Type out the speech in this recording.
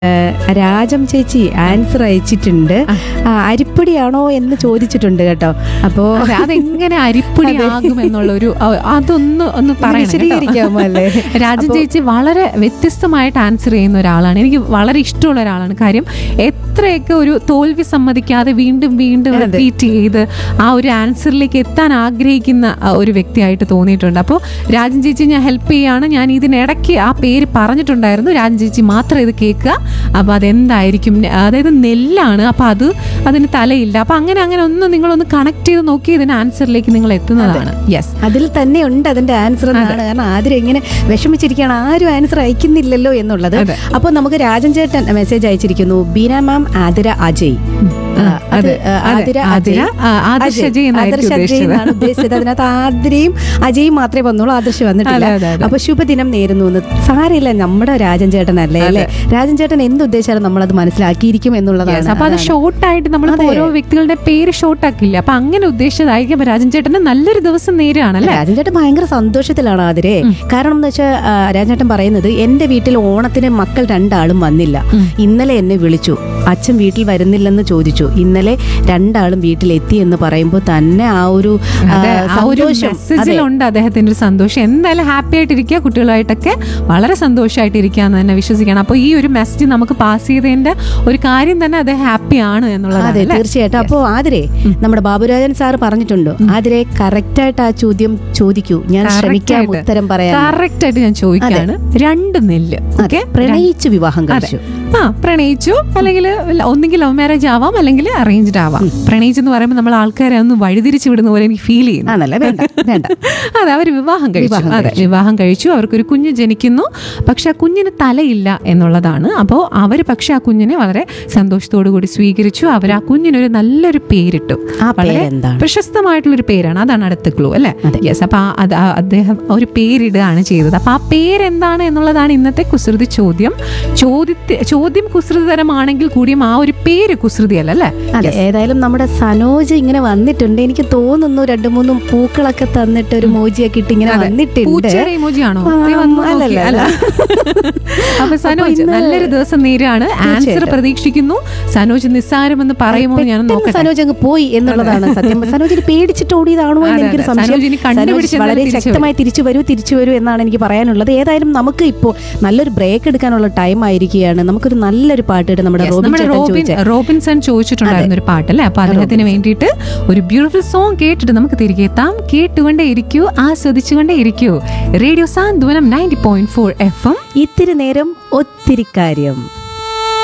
രാജം ചേച്ചി ആൻസർ അയച്ചിട്ടുണ്ട് ആ, അരിപ്പൊടിയാണോ എന്ന് ചോദിച്ചിട്ടുണ്ട് കേട്ടോ അപ്പോ അതെ, അതെങ്ങനെ അരിപ്പൊടി ആകും എന്നുള്ള ഒരു അതൊന്ന് ഒന്ന് പറയണം കേട്ടോ. വിശദീകരിക്കാമോ അല്ലേ? രാജൻ ചേച്ചി വളരെ വ്യത്യസ്തമായിട്ട് ആൻസർ ചെയ്യുന്ന ഒരാളാണ് എനിക്ക് വളരെ ഇഷ്ടമുള്ള ഒരാളാണ് കാര്യം എത്രയൊക്കെ ഒരു തോൽവി സമ്മതിക്കാതെ വീണ്ടും വീണ്ടും റിപ്പീറ്റ് ചെയ്ത് ആ ഒരു ആൻസറിലേക്ക് എത്താൻ ആഗ്രഹിക്കുന്ന ആ, ഒരു വ്യക്തിയായിട്ട് തോന്നിയിട്ടുണ്ട് അപ്പോൾ രാജൻ ചേച്ചി ഞാൻ ഹെൽപ്പ് ചെയ്യാണ് ഞാൻ ഇതിനിടയ്ക്ക് ആ പേര് പറഞ്ഞിട്ടുണ്ടായിരുന്നു രാജൻ ചേച്ചി മാത്രം ഇത് കേൾക്കുക അപ്പോൾ അതെന്തായിരിക്കും അതായത് നെല്ലാണ് അപ്പോൾ അത് അതിന് തലയില്ല അപ്പോൾ അങ്ങനെ അങ്ങനെ ഒന്ന് നിങ്ങളൊന്ന് കണക്ട് ചെയ്ത് നോക്കി ഇതിന് ആൻസറിലേക്ക് നിങ്ങൾ എത്തുന്നതാണ് യെസ് അതിൽ തന്നെ ഉണ്ട് അതിന്റെ ആൻസർ എന്നാണ് കാരണം ആദ്യം ഇങ്ങനെ വിഷമിച്ചിരിക്കുകയാണ് ആരും ആൻസർ അയക്കുന്നില്ലല്ലോ എന്നുള്ളത് അതെ. അപ്പൊ നമുക്ക് രാജൻ ചേട്ടൻ മെസ്സേജ് അയച്ചിരിക്കുന്നു ബീന മാം ആതിര അജയ് ആ, അത്, അതെ, ആ, അതെ. ആതിര ആതിര, അജയ് ആ, ആദർശ് അജയ്. അജയ് എന്നായിരിക്കും ആദർശ് അജയ് ഉദ്ദേശിച്ചത്. എന്നാണ് ഉദ്ദേശിച്ചത് അതിനകത്ത് ആതിരയും അജയും മാത്രമേ വന്നുള്ളൂ ആദർശ് വന്നിട്ടില്ല അതെ, അതെ, അതെ. അപ്പൊ ശുഭദിനം നേരുന്നു എന്ന് സാരമില്ല നമ്മുടെ രാജൻ ചേട്ടനല്ലേ അല്ലേ രാജൻ ചേട്ടൻ എന്ത് ഉദ്ദേശിച്ചാലും നമ്മളത് മനസ്സിലാക്കിയിരിക്കും എന്നുള്ളതാണ് അപ്പൊ അത് അതാണ്. ഷോർട്ടായിട്ട് നമ്മൾ അതെ. ഓരോ വ്യക്തികളുടെ പേര് ഷോർട്ടാക്കില്ല അപ്പൊ അങ്ങനെ ഉദ്ദേശിച്ചതായിരിക്കും അപ്പൊ രാജൻ ചേട്ടന് നല്ലൊരു ദിവസം നേരാണല്ലേ രാജൻ ചേട്ടൻ ഭയങ്കര സന്തോഷത്തിലാണ് ആതിരെ കാരണം എന്ന് വെച്ചാൽ രാജൻ ചേട്ടൻ പറയുന്നത് എന്റെ വീട്ടിൽ ഓണത്തിന് മക്കൾ രണ്ടാളും വന്നില്ല ഇന്നലെ എന്നെ വിളിച്ചു അച്ഛൻ വീട്ടിൽ വരുന്നില്ലെന്ന് ചോദിച്ചു ഇന്നലെ രണ്ടാളും വീട്ടിലെത്തി എന്ന് പറയുമ്പോൾ തന്നെ ആ ഒരു ആ, അതെ, ആ ഒരു സന്തോഷം അതെ. മെസ്സേജിലുണ്ട് അദ്ദേഹത്തിന്റെ ഒരു സന്തോഷം എന്തായാലും ഹാപ്പി ആയിട്ടിരിക്കുക കുട്ടികളായിട്ടൊക്കെ വളരെ സന്തോഷമായിട്ടിരിക്കുക എന്ന് തന്നെ വിശ്വസിക്കണം അപ്പോൾ ഈ ഒരു മെസ്സേജ് നമുക്ക് പാസ് ചെയ്തതിന്റെ ഒരു കാര്യം തന്നെ അദ്ദേഹം ഹാപ്പിയാണ് എന്നുള്ളതാണ് അതെ അല്ലേ? തീർച്ചയായിട്ടും അപ്പോ ആതിരെ നമ്മുടെ ബാബുരാജൻ സാർ പറഞ്ഞിട്ടുണ്ടോ ആതിരെ കറക്റ്റ് ആയിട്ട് ആ ചോദ്യം ചോദിക്കൂ ഞാൻ Correct ശ്രമിക്കാം ആയിട്ട്. ഉത്തരം പറയാൻ കറക്റ്റ് ആയിട്ട് ഞാൻ ചോദിക്കാണ് രണ്ട് നെല്ല് അതെ, ഓക്കെ പ്രണയിച്ച് വിവാഹം കഴിച്ചു ആ പ്രണയിച്ചു അല്ലെങ്കിൽ ഒന്നെങ്കിൽ ലവ് മാരേജ് ആവാം അല്ലെങ്കിൽ അറേഞ്ച്ഡ് ആവാം പ്രണയിച്ചു എന്ന് പറയുമ്പോൾ നമ്മൾ ആൾക്കാരെ ഒന്ന് വഴിതിരിച്ചു വിടുന്ന പോലെ എനിക്ക് ഫീൽ ചെയ്യുന്നു ആണല്ലേ വേണ്ട വേണ്ട അതെ അവർ വിവാഹം കഴിച്ചു വിവാഹം അതെ വിവാഹം കഴിച്ചു അവർക്കൊരു കുഞ്ഞ് ജനിക്കുന്നു പക്ഷെ ആ കുഞ്ഞിന് തലയില്ല എന്നുള്ളതാണ് അപ്പോൾ അവർ പക്ഷെ ആ കുഞ്ഞിനെ വളരെ സന്തോഷത്തോടു കൂടി സ്വീകരിച്ചു അവർ ആ കുഞ്ഞിനൊരു നല്ലൊരു പേരിട്ടു ആ വളരെ പേരെന്താണ് പ്രശസ്തമായിട്ടുള്ളൊരു പേരാണ് അതാണ് അടുത്ത ക്ലൂ അല്ലേ യെസ് അപ്പൊ ആ- അത് ആ- അദ്ദേഹം ഒരു പേരിടുകയാണ് ചെയ്തത് അപ്പൊ ആ പേരെന്താണ് എന്നുള്ളതാണ് ഇന്നത്തെ കുസൃതി ചോദ്യം ചോദ്യത്തെ ചോദ്യം കുസൃതിതരമാണെങ്കിൽ കൂടിയും ആ ഒരു പേര് കുസൃതിയല്ല അല്ലേ അതെ ഏതായാലും നമ്മുടെ സനോജ് ഇങ്ങനെ വന്നിട്ടുണ്ട് എനിക്ക് തോന്നുന്നു രണ്ടു മൂന്നും പൂക്കളൊക്കെ തന്നിട്ട് ഒരു മോജിയൊക്കെ ഇട്ട് ഇങ്ങനെ വന്നിട്ടുണ്ട് പൂച്ചയുടെ ഇമോജി ആണോ ആ, ദേ വന്നു നോക്കി. അല്ലല്ല, അല്ല. അപ്പൊ സനോജ് ഇന്ന് നല്ലൊരു ദിവസം നേരാണ് ആൻസർ പ്രതീക്ഷിക്കുന്നു സനോജ് നിസ്സാരമെന്ന് പറയുമോ ഞാൻ പെട്ടെന്ന് നോക്കട്ടെ സനോജ് അങ്ങ് പോയി എന്നുള്ളതാണ് സത്യം സനോജിന് പേടിച്ചിട്ട് ഓടിയതാണോ എന്ന് അതെ, എനിക്കൊരു അതെ. സംശയം സനോജിന് കണ്ടുപിടിച്ച് സനോജ് വളരെ എന്തായാലും തിരിച്ചു ശക്തമായി തിരിച്ചു വരൂ തിരിച്ചു വരൂ എന്നാണ് എനിക്ക് പറയാനുള്ളത് ഏതായാലും നമുക്ക് ഇപ്പോൾ നല്ലൊരു ബ്രേക്ക് എടുക്കാനുള്ള ടൈം ആയിരിക്കുകയാണ് നമുക്കൊരു നല്ലൊരു പാട്ടിട്ട് നമ്മുടെ Yes, റോബിൻ നമ്മുടെ ചേട്ടൻ റോബിൻ ചോദിച്ച റോബിൻസൺ ചോദിച്ചിട്ടുണ്ടായിരുന്ന ഒരു പാട്ടല്ലേ അപ്പൊ അദ്ദേഹത്തിന് വേണ്ടിയിട്ട് ഒരു ബ്യൂട്ടിഫുൾ സോങ് കേട്ടിട്ട് നമുക്ക് തിരികെ എത്താം കേട്ടുകൊണ്ടേ ഇരിക്കൂ ആസ്വദിച്ചുകൊണ്ടേ ഇരിക്കൂ radio Santhwanam ninety point four F M ഇത്തിരി നേരം ഒത്തിരി കാര്യം